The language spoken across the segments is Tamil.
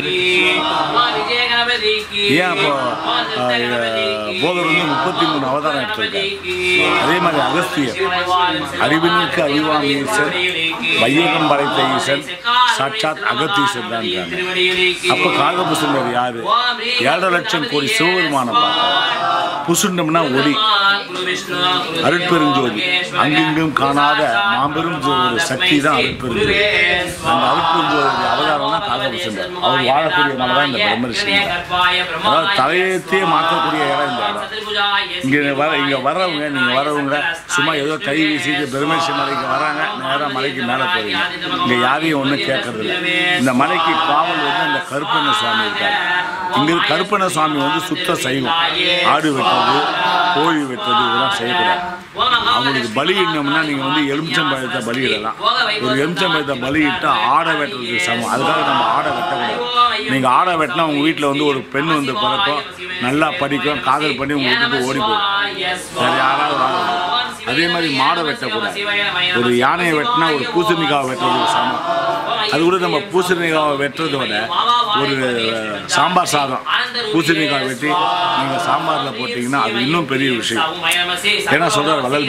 ஏன் அப்போ போதர் வந்து முப்பத்தி மூணு அவதாரம் எடுத்திருக்காரு அதே மாதிரி அகஸ்தியர் அறிவினுக்கு அறிவாம் ஈசன் வையகம் படைத்த ஈசன் சாட்சாத் அகத்தீசன் தான் அப்போ காகபுசுண்டர் யாரு ஏழரை லட்சம் கோடி சிவபெருமான பார்த்தார் புசுண்டம்னா ஒளி அருட்பெருஞ்சோதி அங்கெங்கும் காணாத மாபெரும் ஒரு சக்தி தான் அருட்பெருஞ்சோதி அந்த அருட்பெருஞ்சோதி அவதாரம் தான் காகபுசுண்டர் அவர் வாழக்கூடிய மலை தான் இந்த பிரம்மரிஷி அதாவது தலையெழுத்தே மாற்றக்கூடிய இடம் இந்த இடம் இங்க வர இங்க வர்றவங்க நீங்க வரவங்க சும்மா ஏதோ கை வீசிட்டு பெருமேசி மலைக்கு வராங்க நேரா மலைக்கு மேல போறீங்க இங்க யாரையும் ஒண்ணும் கேட்கறது இல்லை இந்த மலைக்கு காவல் வந்து இந்த கருப்பண்ண சுவாமி இருக்காரு இங்க கருப்பண்ண சுவாமி வந்து சுத்த சைவம் ஆடு வெட்டுறது கோழி வெட்டுறது இதெல்லாம் செய்யக்கூடாது அவங்களுக்கு பலி இடணும்னா நீங்க வந்து எலுமிச்சம்பழத்தை பலி இடலாம் ஒரு எலுமிச்சம்பழத்தை பலி இட்டா ஆடை வெட்டுறதுக்கு சமம் அதுக்காக நம்ம ஆடை வெட்டக்கூடாது நீங்க ஆடை வெட்டினா உங்க வீட்டில் வந்து ஒரு பெண் வந்து பிறக்கும் நல்லா படிக்கும் காதல் பண்ணி உங்க வீட்டுக்கு ஓடி போகும் வேற யாராவது வாழ அதே மாதிரி மாடை வெட்டக்கூடாது ஒரு யானையை வெட்டினா ஒரு பூசணிக்காவை வெட்டுறதுக்கு சமம் அது கூட நம்ம பூசணிக்காவை வெட்டுறதோட ஒரு சாம்பார் சாதம் பூசணிக்காய் வெட்டி நீங்கள் சாம்பாரில் போட்டிங்கன்னா அது இன்னும் பெரிய விஷயம் ஏன்னா சொல்றார் வள்ளல்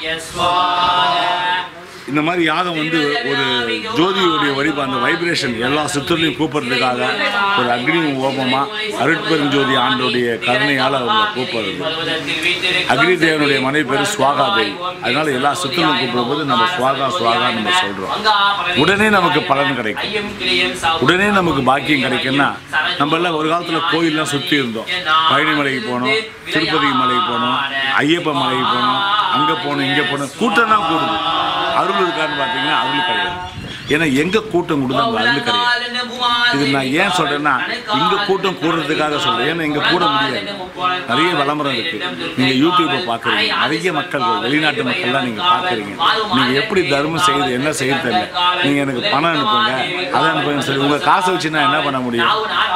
இந்த மாதிரி யாகம் வந்து ஒரு ஜோதியுடைய வடிவம் அந்த வைப்ரேஷன் எல்லா சித்தர்களையும் கூப்பிடுறதுக்காக ஒரு அக்னி ஓபமா அருட்பெருஞ்சோதி ஆண்டோடைய கருணையால் அவங்களை கூப்பிடுறது அக்னி தேவனுடைய மனைவி பேர் சுவாகா தேவி அதனால எல்லா சித்தர்களும் கூப்பிடும்போது நம்ம சுவாகா சுவாகா நம்ம சொல்றோம் உடனே நமக்கு பலன் கிடைக்கும் உடனே நமக்கு பாக்கியம் கிடைக்கும்னா நம்ம எல்லாம் ஒரு காலத்துல கோயில்லாம் சுத்தி இருந்தோம் பழனி மலைக்கு போனோம் திருப்பதி மலைக்கு போனோம் ஐயப்ப மலைக்கு போனோம் அங்க போனோம் இங்க போனோம் கூட்டம் தான் கூடுது அருள் இருக்கான்னு பார்த்தீங்கன்னா அருள் கிடையாது ஏன்னா எங்க கூட்டம் கொடுத்தா அங்க அருள் கிடையாது இது நான் ஏன் சொல்றேன்னா இங்க கூட்டம் கூடுறதுக்காக சொல்றேன் ஏன்னா இங்க கூட முடியாது நிறைய விளம்பரம் இருக்கு நீங்க யூடியூப்பை பாக்குறீங்க நிறைய மக்கள் வெளிநாட்டு மக்கள்லாம் நீங்க பாக்குறீங்க நீங்க எப்படி தர்மம் செய்யுது என்ன செய்ய தெரியல நீங்க எனக்கு பணம் அனுப்புங்க அதை அனுப்புங்க சரி உங்க காசை வச்சு நான் என்ன பண்ண முடியும்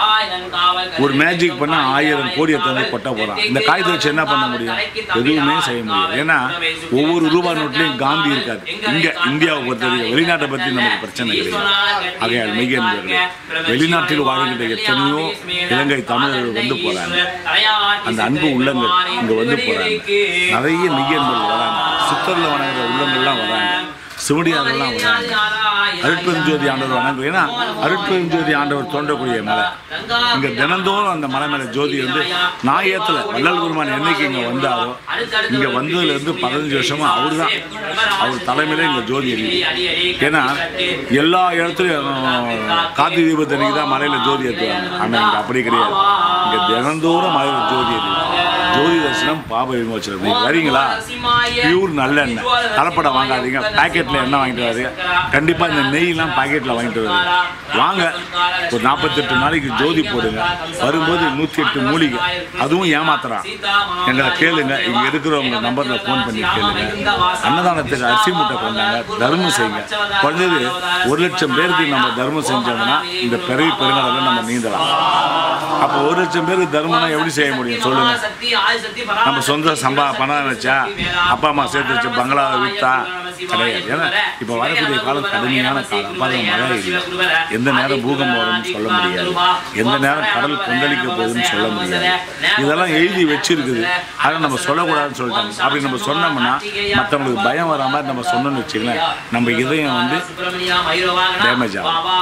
ஒரு மேஜிக் பண்ணா ஆயிரம் கோடி எடுத்து கொட்ட போறான் இந்த காகிதத்தை வச்சு என்ன பண்ண முடியும் எதுவுமே செய்ய முடியாது ஏன்னா ஒவ்வொரு ரூபாய் நோட்லயும் காந்தி இருக்காது இங்க இந்தியாவை பொறுத்த வரைக்கும் வெளிநாட்டை பத்தி நமக்கு பிரச்சனை கிடையாது ஆகையால் மிக என்பவர்களே, வெளிநாட்டில் வாழ்கின்ற எத்தனையோ இலங்கை தமிழர்கள் வந்து போறாங்க அந்த அன்பு உள்ளங்கள் இங்க வந்து போறாங்க நிறைய மிக என்பவர்கள் வராங்க சித்தர்ல வணங்குற உள்ளங்கள்லாம் வராங்க சிவடியாரெல்லாம் வராங்க அருட்பெருஞ்சோதி ஆண்டவர் வணங்கும் ஏன்னா அருட்பெருஞ்சோதி ஆண்டவர் தோன்றக்கூடிய மலை இங்க தினந்தோறும் அந்த மலை மேல ஜோதி வந்து நான் ஏத்தல வள்ளல் குருமான் என்னைக்கு இங்க வந்தாரோ இங்க வந்ததுல இருந்து பதினஞ்சு வருஷமா அவரு தான் அவர் தலைமையில இங்க ஜோதி எரியுது ஏன்னா எல்லா இடத்துலயும் கார்த்திகை தீபத்தன்னைக்கு தான் மலையில ஜோதி ஏற்றுவாங்க ஆனா இங்க அப்படி கிடையாது இங்க தினந்தோறும் மலையில ஜோதி எரியுது ஜோதி தரிசனம் பாப விமோச்சனம் நீங்க வரீங்களா பியூர் நல்லெண்ணெய் கலப்படம் வாங்காதீங்க பாக்கெட்ல எண்ணெய் வாங்கிட்டு வராதீங்க கண்டிப்பா இந்த நெய்லாம் பாக்கெட்ல வாங்கிட்டு வருது வாங்க ஒரு நாற்பத்தெட்டு நாளைக்கு ஜோதி போடுங்க வரும்போது நூத்தி எட்டு மூலிகை அதுவும் ஏமாத்துறான் எங்களை கேளுங்க இங்க இருக்கிறவங்க நம்பர்ல ஃபோன் பண்ணி கேளுங்க அன்னதானத்துக்கு அரிசி மூட்டை கொண்டாங்க தர்மம் செய்யுங்க குறைஞ்சது ஒரு லட்சம் பேருக்கு நம்ம தர்மம் செஞ்சோம்னா இந்த பிறவி பெருங்கடல நம்ம நீந்தலாம் அப்போ ஒரு லட்சம் பேருக்கு தர்மம்னா எப்படி செய்ய முடியும் சொல்லுங்க நம்ம சொந்த சம்பா பணம் வச்சா அப்பா அம்மா சேர்த்து வச்ச பங்களாவை வித்தா கிடையாது ஏன்னா இப்போ வரக்கூடிய காலம் கடுமையான காலம் பாருங்க மழை இல்லை எந்த நேரம் பூகம்பம் வரும்னு சொல்ல முடியாது எந்த நேரம் கடல் கொந்தளிக்க போகுதுன்னு சொல்ல முடியாது இதெல்லாம் எழுதி வச்சிருக்குது அதை நம்ம சொல்லக்கூடாதுன்னு சொல்லிட்டாங்க அப்படி நம்ம சொன்னோம்னா மற்றவங்களுக்கு பயம் வர மாதிரி நம்ம சொன்னோம்னு வச்சுக்கலாம் நம்ம இதயம் வந்து டேமேஜ்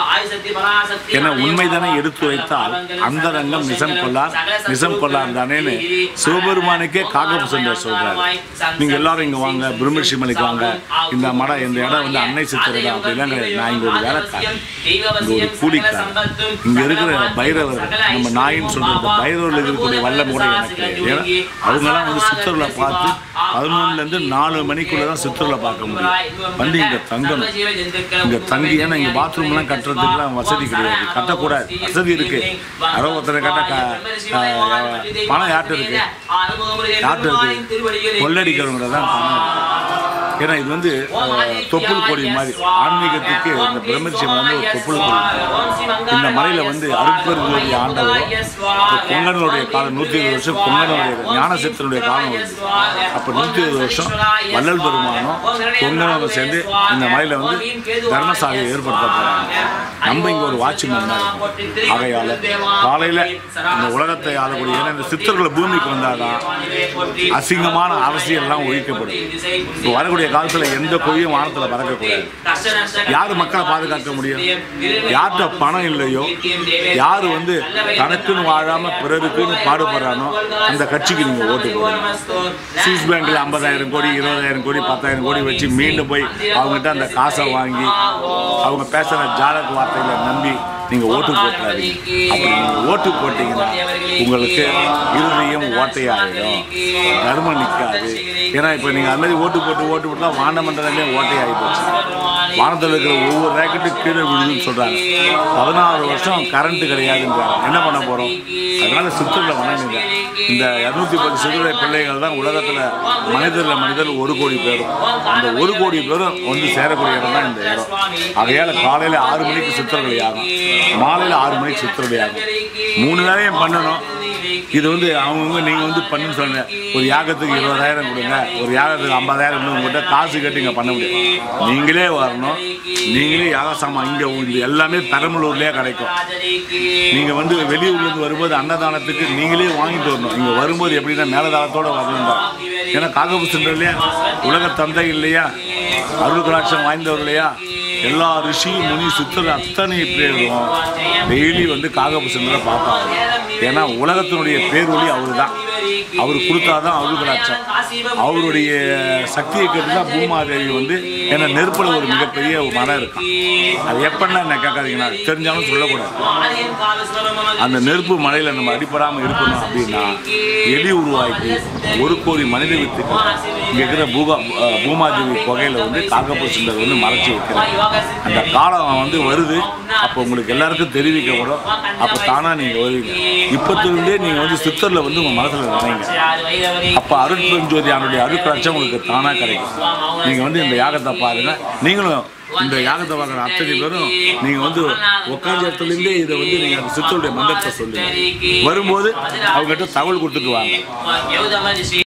ஆகும் ஏன்னா உண்மைதானே எடுத்து வைத்தால் அந்த ரங்கம் நிசம் கொள்ளார் நிசம் கொள்ளார் தானேன்னு சிவபெருமானுக்கே காகபுசண்டர் சொல்றாரு நீங்க எல்லாரும் இங்க வாங்க பிரம்மர்ஷி மலைக்கு வாங்க இந்த மடம் இந்த இடம் வந்து அன்னை சித்திரடா அப்படிலாம் கிடையாது நான் இங்க ஒரு வேலைக்காரன் இங்க ஒரு கூலிக்காரன் இங்க இருக்கிற பைரவர் நம்ம நாயின்னு சொல்ற இந்த பைரவர்கள் இருக்கக்கூடிய வல்லம் கூட எனக்கு கிடையாது ஏன்னா அவங்கெல்லாம் வந்து சித்தர்களை பார்த்து பதினொன்னுல இருந்து நாலு மணிக்குள்ள தான் சித்தர்களை பார்க்க முடியும் வந்து இங்க தங்கணும் இங்க தங்கி ஏன்னா இங்க பாத்ரூம்லாம் கட்டுறதுக்குலாம் வசதி கிடையாது கட்டக்கூடாது வசதி இருக்கு யாரோ ஒருத்தரை கட்ட க- க- பணம் யார்கிட்ட இருக்கு யார்கிட்ட இருக்கு கொள்ளடிக்கிறவங்க தான் பணம் இருக்கு ஏன்னா இது வந்து அஹ், தொப்புள் கொடி மாதிரி ஆன்மீகத்துக்கு இந்த பிரம்மரிஷியம் வந்து ஒரு தொப்புள் கொடி மாதிரி. இந்த மலையில வந்து அருட்பெருஞ்சோதி ஆண்டவரும் இந்த கொங்கனுடைய காலம் நூற்றி இருபது வருஷம் கொங்கனுடைய ஞானசத்தினுடைய காலம் வருது அப்போ நூற்றி இருபது வருஷம் வள்ளல் பெருமானும் கொங்கனும் சேர்ந்து இந்த மலையில வந்து தர்மசாலையை ஏற்படுத்த போறாங்க நம்ம இங்க ஒரு வாட்ச்மேன் தான் இருக்கோம். ஆகையால காலையில இந்த உலகத்தை ஆளக்கூடிய ஏன்னா இந்த சித்தர்களை பூமிக்கு வந்தாதான் அசிங்கமான அரசியல்லாம் ஒழிக்கப்படும் இப்போ வரக்கூடிய காலத்துல எந்த கொடியும் வானத்துல பறக்கக்கூடாது யார் மக்களை பாதுகாக்க முடியும் யார்கிட்ட பணம் இல்லையோ யார் வந்து தனக்குன்னு வாழாம பிறருக்குன்னு பாடுபடுறானோ அந்த கட்சிக்கு நீங்க ஓட்டு போடுங்க சுவிஸ் பேங்க்ல ஐம்பதாயிரம் கோடி இருபதாயிரம் கோடி பத்தாயிரம் கோடி வச்சு மீண்டும் போய் அவங்ககிட்ட அந்த காசை வாங்கி அவங்க பேசுற ஜாலக் வார்த்தைகளை நம்பி நீங்க ஓட்டு போட்டுறாதீங்க அப்படி நீங்க ஓட்டு போட்டீங்கன்னா உங்களுக்கு இருதயம் ஓட்டையாகிடும் தர்மம் நிற்காது ஏன்னா இப்போ நீங்க அந்த மாதிரி ஓட்டு போட்டு ஓட்டு போட்டா வானமண்டலமே ஓட்டையாகி போச்சு வானத்தில் இருக்கிற ஒவ்வொரு ரேக்கெட்டும் கீழே விழுதுன்னு சொல்றாங்க பதினாறு வருஷம் கரண்ட் கிடையாதுன்றாங்க என்ன பண்ண போறோம் அதனால சித்தர்ல வணங்குங்க இந்த இரநூத்தி பத்து சிறுரை பிள்ளைகள் தான் உலகத்துல மனிதர்ல மனிதர் ஒரு கோடி பேரும் அந்த ஒரு கோடி பேரும் வந்து சேரக்கூடிய இடம் தான் இந்த இடம் ஆகையால காலையில ஆறு மணிக்கு சித்திரவழி ஆகும் மாலையில ஆறு மணிக்கு சித்திரவழி ஆகும் மூணு வேலையும் பண்ணணும் இது வந்து அவங்கவுங்க நீங்கள் வந்து பண்ணுன்னு சொன்ன ஒரு யாகத்துக்கு இருபதாயிரம் கொடுங்க ஒரு யாகத்துக்கு ஐம்பதாயிரம் கொடுங்க உங்கள்கிட்ட காசு கட்டி இங்கே பண்ண முடியும் நீங்களே வரணும் நீங்களே யாக சாமான் இங்கே இந்த எல்லாமே பெரம்பலூர்லேயே கிடைக்கும் நீங்கள் வந்து வெளியூர்லேருந்து வரும்போது அன்னதானத்துக்கு நீங்களே வாங்கிட்டு வரணும் இங்கே வரும்போது எப்படின்னா மேலதாளத்தோடு வரணும் தான் ஏன்னா காகபுசுன்றதுலையா உலக தந்தை இல்லையா அருள் கலாட்சம் வாய்ந்தவர் இல்லையா எல்லா ரிஷி முனி சித்தர் அத்தனை பேரும் டெய்லி வந்து காகபுசுன்றதை பார்ப்பாங்க ஏன்னா உலகத்தினுடைய பேரொழி அவர் தான் அவர் கொடுத்தாதான் அருள் கலாட்சம் அவருடைய சக்தியை கேட்டு தான் பூமாதேவி வந்து ஏன்னா நெருப்பில் ஒரு மிகப்பெரிய ஒரு மரம் இருக்கும் அது எப்படின்னா என்ன கேட்காதீங்கன்னா தெரிஞ்சாலும் சொல்லக்கூடாது அந்த நெருப்பு மலையில் நம்ம அடிப்படாமல் இருக்கணும் அப்படின்னா எலி உருவாக்கி ஒரு கோடி மனித வித்துக்கு இங்கே இருக்கிற பூகா அஹ் பூமாதேவி புகையில வந்து காக்கப்பூர் சிந்தர் வந்து மறைச்சி வைக்கிறாங்க அந்த காலம் வந்து வருது அப்போ உங்களுக்கு எல்லாருக்கும் தெரிவிக்கப்படும் அப்போ தானாக நீங்கள் வருவீங்க இப்போத்திலிருந்தே நீங்கள் வந்து சித்தரில் வந்து உங்கள் மனசில் நினைங்க அப்போ அருட்பெருஞ்சோதி அவனுடைய அருட்கட்சம் உங்களுக்கு தானாக கிடைக்கும் நீங்கள் வந்து இந்த யாகத்தை பாருங்க நீங்களும் இந்த யாகத்தை பார்க்குற அத்தனை பேரும் நீங்கள் வந்து உட்காந்த இடத்துலேருந்தே இதை வந்து நீங்கள் அந்த சித்தருடைய மந்திரத்தை சொல்லுங்க வரும்போது அவங்ககிட்ட தகவல் கொடுத்துட்டு வாங்க